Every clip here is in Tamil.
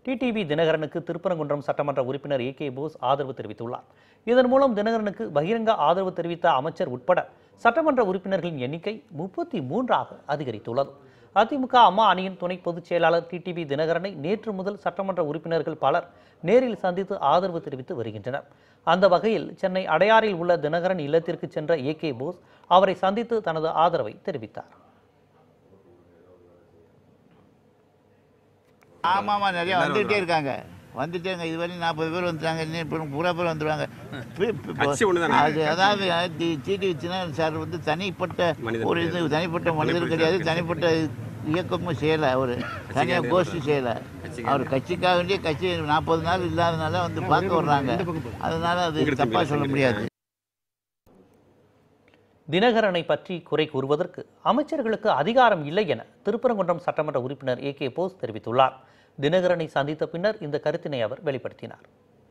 டிடிவி தினகரனுக்கு திருப்பரங்குன்றம் சட்டமன்ற உறுப்பினர் ஏ கே போஸ் ஆதரவு தெரிவித்துள்ளார் இதன் மூலம் தினகரனுக்கு பகிரங்க ஆதரவு தெரிவித்த அமைச்சர் உட்பட சட்டமன்ற உறுப்பினர்களின் எண்ணிக்கை முப்பத்தி மூன்றாக அதிகரித்துள்ளது அதிமுக அம்மா அணியின் துணை பொதுச் செயலாளர் டிடிவி தினகரனை நேற்று முதல் சட்டமன்ற உறுப்பினர்கள் பலர் நேரில் சந்தித்து ஆதரவு தெரிவித்து வருகின்றனர் அந்த வகையில் சென்னை அடையாறில் உள்ள தினகரன் இல்லத்திற்கு சென்ற ஏ கே போஸ் அவரை சந்தித்து தனது ஆதரவை தெரிவித்தார் ஆமாம் ஆமாம் நிறைய வந்துகிட்டே இருக்காங்க வந்துட்டே இருங்க இதுவரையும் நாற்பது பேர் வந்துட்டாங்க இன்னும் இப்போ பூரா பேர் வந்துடுவாங்க பி- பி- கட்சி ஒண்ணுதானே? அது அதாவது டிடி தினகரன் சார் வந்து தனிப்பட்ட மனிதன் ஒரு இது தனிப்பட்ட மனிதர் கிடையாது தனிப்பட்ட இயக்கமும் செய்யலை அவர் தனியாக கோஷ்டி செய்யலை அவர் கட்சிக்காக வேண்டிய கட்சி நாற்பது நாள் இல்லாதனால வந்து பார்க்க வர்றாங்க அதனால அது தப்பாக சொல்ல முடியாது தினகரனை பற்றி குறை கூறுவதற்கு அமைச்சர்களுக்கு அதிகாரம் இல்லை என திருப்பரங்குன்றம் சட்டமன்ற உறுப்பினர் ஏ கே போஸ் தெரிவித்துள்ளார் தினகரனை சந்தித்த பின்னர் இந்த கருத்தினை அவர் வெளிப்படுத்தினார்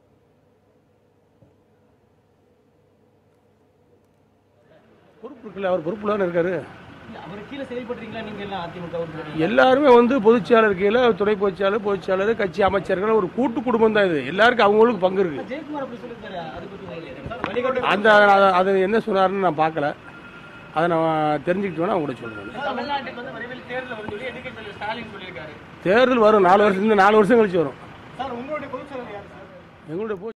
பொறுப்பு இருக்குல்ல அவர் பொறுப்புல தானே இருக்காரு அவர் கீழே செயல்படுறீங்களா நீங்க எல்லாம் அதிமுக உறுப்பினர் எல்லாருமே வந்து பொதுச்செயலாளர் கீழே துணை பொதுச்செயலாளர் பொதுச்செயலாளர் கட்சி அமைச்சர்கள் ஒரு கூட்டு குடும்பம் தான் இது எல்லாருக்கும் அவங்களுக்கு பங்கு இருக்கு ஜெயக்குமார் அப்படி சொல்லியிருக்காரு அதை பத்தி உங்களுக்கு வழிகாட்டு அந்த அது- அது என்ன சொன்னாருன்னு நான் பார்க்கல அதை நான் தெரிஞ்சுக்கிட்டு வேணா கூட சொல்றேன் தமிழ்நாட்டுக்கு வந்து விரைவில் தேர்தல் வருது சொல்லி எதிர்க்கட்சி தலைவர் ஸ்டாலின் சொல்லியிருக்காரு தேர்தல் வரும் நாலு வருஷம் இந்த நாலு வருஷம் கழிச்சு வரும் சார் உங்களுடைய பொதுச் செயலர் யார் சார் எங்களுடைய பொது